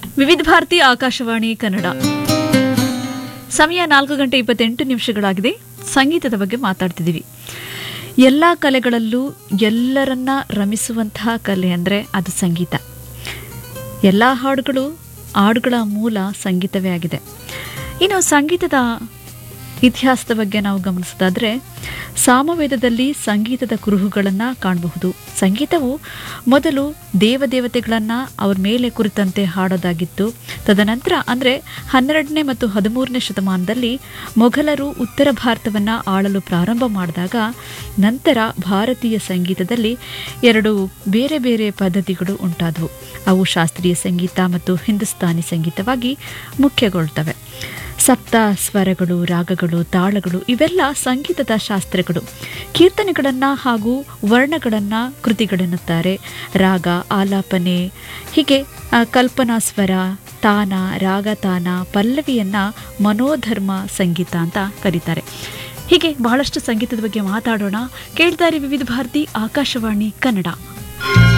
ವಿವಿಧ ಭಾರತಿ ಆಕಾಶವಾಣಿ ಕನ್ನಡ ಸಮಯ ನಾಲ್ಕು ಗಂಟೆ ಇಪ್ಪತ್ತೆಂಟು ನಿಮಿಷಗಳಾಗಿದೆ ಸಂಗೀತದ ಬಗ್ಗೆ ಮಾತಾಡ್ತಿದ್ದೀವಿ ಎಲ್ಲ ಕಲೆಗಳಲ್ಲೂ ಎಲ್ಲರನ್ನ ರಮಿಸುವಂತಹ ಕಲೆ ಅಂದರೆ ಅದು ಸಂಗೀತ ಎಲ್ಲ ಹಾಡುಗಳು ಹಾಡುಗಳ ಮೂಲ ಸಂಗೀತವೇ ಆಗಿದೆ ಇನ್ನು ಸಂಗೀತದ ಇತಿಹಾಸದ ಬಗ್ಗೆ ನಾವು ಗಮನಿಸೋದಾದರೆ ಸಾಮವೇದದಲ್ಲಿ ಸಂಗೀತದ ಕುರುಹುಗಳನ್ನು ಕಾಣಬಹುದು ಸಂಗೀತವು ಮೊದಲು ದೇವದೇವತೆಗಳನ್ನು ಅವ್ರ ಮೇಲೆ ಕುರಿತಂತೆ ಹಾಡೋದಾಗಿತ್ತು ತದನಂತರ ಅಂದರೆ ಹನ್ನೆರಡನೇ ಮತ್ತು ಹದಿಮೂರನೇ ಶತಮಾನದಲ್ಲಿ ಮೊಘಲರು ಉತ್ತರ ಭಾರತವನ್ನು ಆಳಲು ಪ್ರಾರಂಭ ಮಾಡಿದಾಗ ನಂತರ ಭಾರತೀಯ ಸಂಗೀತದಲ್ಲಿ ಎರಡು ಬೇರೆ ಬೇರೆ ಪದ್ಧತಿಗಳು ಉಂಟಾದವು ಅವು ಶಾಸ್ತ್ರೀಯ ಸಂಗೀತ ಮತ್ತು ಹಿಂದೂಸ್ತಾನಿ ಸಂಗೀತವಾಗಿ ಮುಖ್ಯಗೊಳ್ತವೆ ಸಪ್ತ ಸ್ವರಗಳು ರಾಗಗಳು ತಾಳಗಳು ಇವೆಲ್ಲ ಸಂಗೀತದ ಶಾಸ್ತ್ರಗಳು ಕೀರ್ತನೆಗಳನ್ನು ಹಾಗೂ ವರ್ಣಗಳನ್ನು ಕೃತಿಗಳೆನ್ನುತ್ತಾರೆ ರಾಗ ಆಲಾಪನೆ ಹೀಗೆ ಆ, ಕಲ್ಪನಾ ಸ್ವರ ತಾನ ರಾಗತಾನ ಪಲ್ಲವಿಯನ್ನು ಮನೋಧರ್ಮ ಸಂಗೀತ ಅಂತ ಕರೀತಾರೆ ಹೀಗೆ ಬಹಳಷ್ಟು ಸಂಗೀತದ ಬಗ್ಗೆ ಮಾತಾಡೋಣ ಕೇಳ್ತಾರೆ ವಿವಿಧ ಭಾರತಿ ಆಕಾಶವಾಣಿ ಕನ್ನಡ